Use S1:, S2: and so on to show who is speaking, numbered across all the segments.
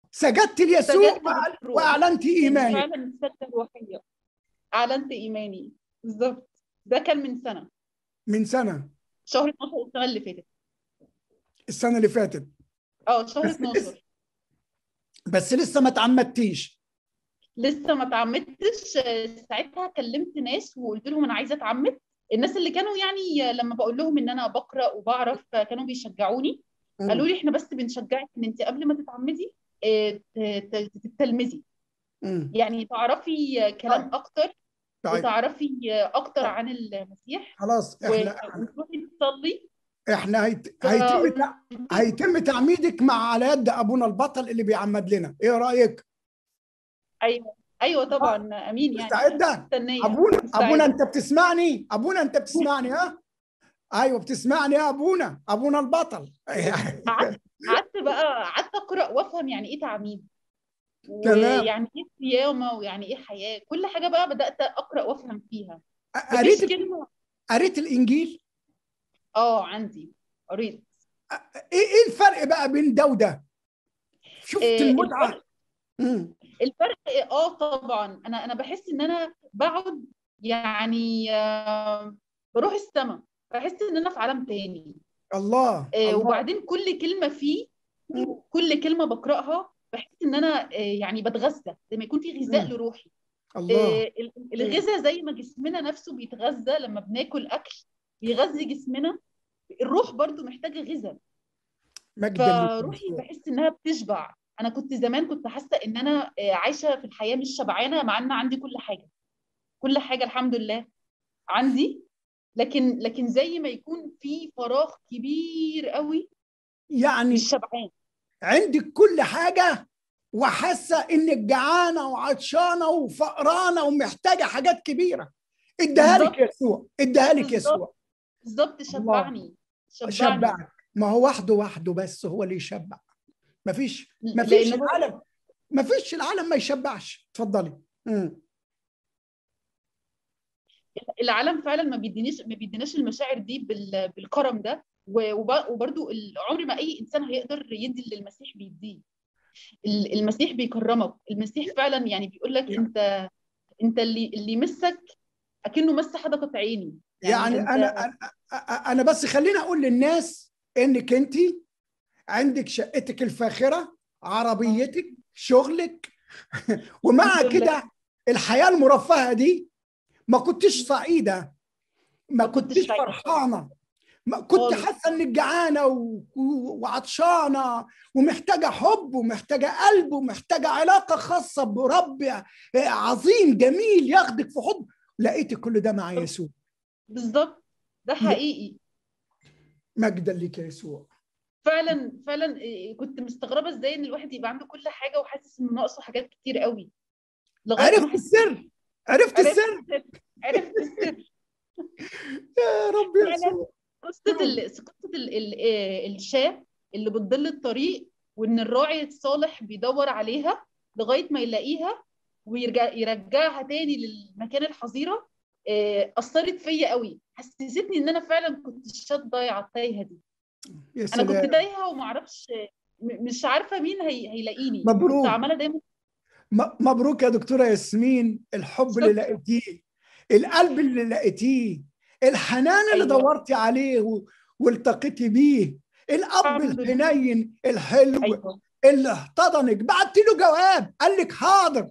S1: سجدت ليسوع
S2: سجدت بالروح.
S1: واعلنت
S2: يعني
S1: ايمانك
S2: فعلا السجدة الروحية أعلنت إيماني بالظبط ده كان من سنة
S1: من سنه
S2: شهر 12 السنة اللي فاتت
S1: السنه اللي فاتت
S2: اه شهر
S1: بس
S2: 12
S1: بس لسه ما تعمدتيش
S2: لسه ما اتعمدتش آه، ساعتها كلمت ناس وقلت لهم انا عايزه اتعمد الناس اللي كانوا يعني لما بقول لهم ان انا بقرا وبعرف كانوا بيشجعوني قالوا لي احنا بس بنشجعك ان انت قبل ما تتعمدي آه، ت- ت- تتلمذي
S1: مم.
S2: يعني تعرفي كلام
S1: طيب.
S2: اكتر
S1: طيب
S2: وتعرفي اكتر عن المسيح
S1: خلاص
S2: و-
S1: احنا
S2: وتروحي تصلي
S1: احنا هيت...
S2: ف-
S1: هيتم تع- هيتم تعميدك مع على يد ابونا البطل اللي بيعمد لنا ايه رايك
S2: ايوه ايوه طبعا امين يعني
S1: مستعده
S2: مستنيه
S1: ابونا
S2: مستعدة.
S1: ابونا انت بتسمعني ابونا انت بتسمعني ها ايوه بتسمعني يا ابونا ابونا البطل
S2: قعدت قعدت بقى قعدت اقرا وافهم يعني ايه تعميد
S1: تمام.
S2: ويعني ايه صيامه ويعني ايه حياه كل حاجه بقى بدات اقرا وافهم فيها
S1: قريت
S2: مفيش كلمه
S1: قريت الانجيل
S2: اه عندي قريت
S1: ايه ايه الفرق بقى بين ده وده شفت
S2: إيه
S1: المتعه
S2: الفرق
S1: مم.
S2: الفرق اه طبعا انا انا بحس ان انا بقعد يعني آه، بروح السما بحس ان انا في عالم تاني
S1: الله
S2: آه،
S1: الله
S2: وبعدين كل كلمه فيه
S1: مم.
S2: كل كلمه بقراها بحس ان انا آه، يعني بتغذى زي ما يكون في غذاء
S1: مم.
S2: لروحي
S1: الله
S2: آه، ال- الغذاء زي ما جسمنا نفسه بيتغذى لما بناكل اكل بيغذي جسمنا الروح برضو محتاجه غذاء
S1: مجدا لك
S2: فروحي
S1: يسوع.
S2: بحس انها بتشبع انا كنت زمان كنت حاسه ان انا آه، عايشه في الحياه مش شبعانه مع ان عندي كل حاجه كل حاجه الحمد لله عندي لكن لكن زي ما يكون في فراغ كبير قوي
S1: يعني
S2: مش شبعان
S1: عندك كل حاجه وحاسه انك جعانه وعطشانه وفقرانه ومحتاجه حاجات كبيره اديها لك
S2: بالظبط.
S1: يسوع اديها لك
S2: بالظبط.
S1: يسوع
S2: بالظبط شبعني شبعني
S1: شبعك ما هو وحده وحده بس هو اللي يشبع مفيش مفيش
S2: لأن هو-
S1: العالم مفيش العالم ما يشبعش اتفضلي مم.
S2: العالم فعلا ما بيدينيش ما بيديناش المشاعر دي بال- بالكرم ده و- وب- وبرضو ال- عمر ما اي انسان هيقدر يدي اللي المسيح بيديه ال- المسيح بيكرمك المسيح فعلا يعني بيقول لك انت انت اللي اللي يمسك اكنه مس حدقة عيني
S1: يعني
S2: أنت-
S1: انا انا انا بس خليني اقول للناس انك انت عندك شقتك الفاخره عربيتك شغلك ومع
S2: الحمد لله.
S1: كده الحياه المرفهه دي ما كنتش سعيده ما
S2: ما كنتش
S1: كنتش
S2: سعيدة.
S1: فرحانه ما كنت
S2: خالص.
S1: حاسه انك جعانه و- و- وعطشانه ومحتاجه حب ومحتاجه قلب ومحتاجه علاقه خاصه برب عظيم جميل ياخدك في حضن لقيت كل ده مع يسوع
S2: بالظبط ده حقيقي
S1: مجدا لك يا يسوع
S2: فعلا فعلا إيه، كنت مستغربه ازاي ان الواحد يبقى عنده كل حاجه وحاسس انه ناقصه حاجات كتير قوي لغايه
S1: عرفت
S2: ما حسيت-
S1: السر عرفت
S2: عرفت
S1: السر
S2: السر عرفت السر
S1: يا رب يا
S2: فعلا
S1: يسوع
S2: قصه ال... قصه ال... ال... آه، الشاة اللي بتضل الطريق وان الراعي الصالح بيدور عليها لغايه ما يلاقيها ويرجع يرجعها تاني للمكان الحظيره آه، اثرت فيا قوي حسستني ان انا فعلا كنت الشاة ضايعه التايهه دي
S1: يا
S2: انا كنت
S1: سلام
S2: تايهه وما اعرفش م- مش عارفه مين هي... هيلاقيني
S1: مبروك.
S2: كنت عماله دايما
S1: م- مبروك يا دكتوره ياسمين الحب اللي
S2: شكراً.
S1: لقيتيه القلب اللي لقيتيه الحنان اللي
S2: أيوة.
S1: دورتي عليه و... والتقيتي بيه الاب
S2: الحمد لله.
S1: الحنين الحلو
S2: ايوه
S1: اللي احتضنك بعت له جواب قال لك حاضر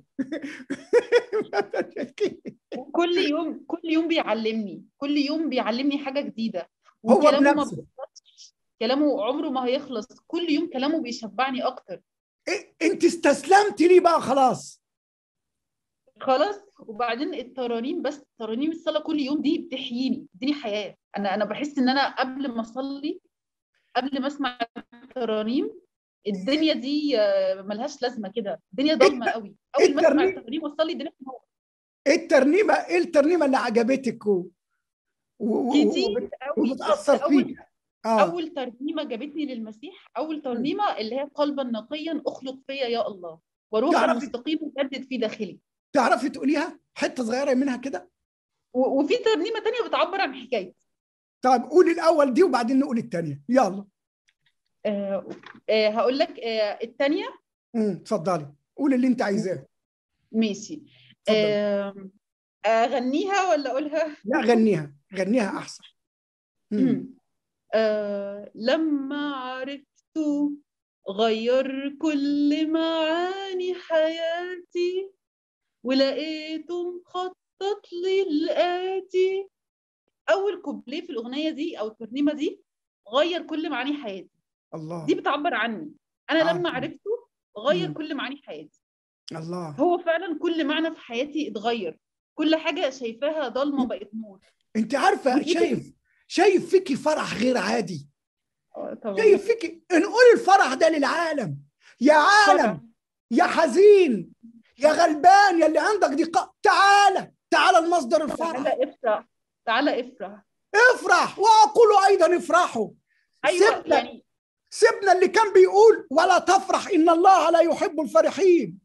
S2: كل يوم كل يوم بيعلمني كل يوم بيعلمني حاجه جديده
S1: هو
S2: وكلامه ما
S1: بنفسه.
S2: بيخلصش كلامه عمره ما هيخلص كل يوم كلامه بيشبعني اكتر
S1: إيه، انت استسلمتي ليه بقى خلاص
S2: خلاص وبعدين الترانيم بس ترانيم الصلاه كل يوم دي بتحييني بتديني حياه انا انا بحس ان انا قبل ما اصلي قبل ما اسمع الترانيم الدنيا دي آه، ملهاش لازمه كده الدنيا ضلمه قوي اول ما اسمع
S1: الترنيم-
S2: الترانيم واصلي الدنيا بتنور.
S1: ايه الترنيمه ايه الترنيمه اللي عجبتك و... و... و...
S2: كتير قوي
S1: وبتاثر
S2: بس اول
S1: فيك اه
S2: اول ترنيمه جابتني للمسيح اول ترنيمه اللي هي قلبا نقيا اخلق فيا يا الله وروحا
S1: تعرفي-
S2: مستقيما جدد في داخلي
S1: تعرفي تقوليها حته صغيره منها كده
S2: و- وفي ترنيمه تانية بتعبر عن حكايتي
S1: طيب قولي الاول دي وبعدين نقول الثانيه يلا
S2: آه آه هقول لك آه الثانيه
S1: امم اتفضلي قولي اللي انت عايزاه
S2: ماشي
S1: اتفضلي.
S2: آم، اغنيها ولا اقولها
S1: لا غنيها غنيها احسن مم.
S2: آه لما عرفته غير كل معاني حياتي ولقيته مخطط لي الآتي أول كوبليه في الأغنية دي أو الترنيمة دي غير كل معاني حياتي
S1: الله
S2: دي بتعبر عني أنا
S1: آه.
S2: لما عرفته غير
S1: مم.
S2: كل معاني حياتي
S1: الله
S2: هو فعلا كل معنى في حياتي اتغير كل حاجة شايفاها ضلمة بقت نور
S1: انت عارفه
S2: ودي
S1: شايف شايف فيكي فرح غير عادي
S2: آه، طبعا
S1: شايف فيكي نقول الفرح ده للعالم يا عالم
S2: فرح.
S1: يا حزين يا غلبان يا اللي عندك دي ق... تعالى تعالى المصدر الفرح
S2: تعالى افرح تعالى افرح
S1: افرح واقول ايضا افرحوا
S2: ايوه
S1: سيبنا
S2: يعني
S1: سيبنا اللي كان بيقول ولا تفرح ان الله لا يحب الفرحين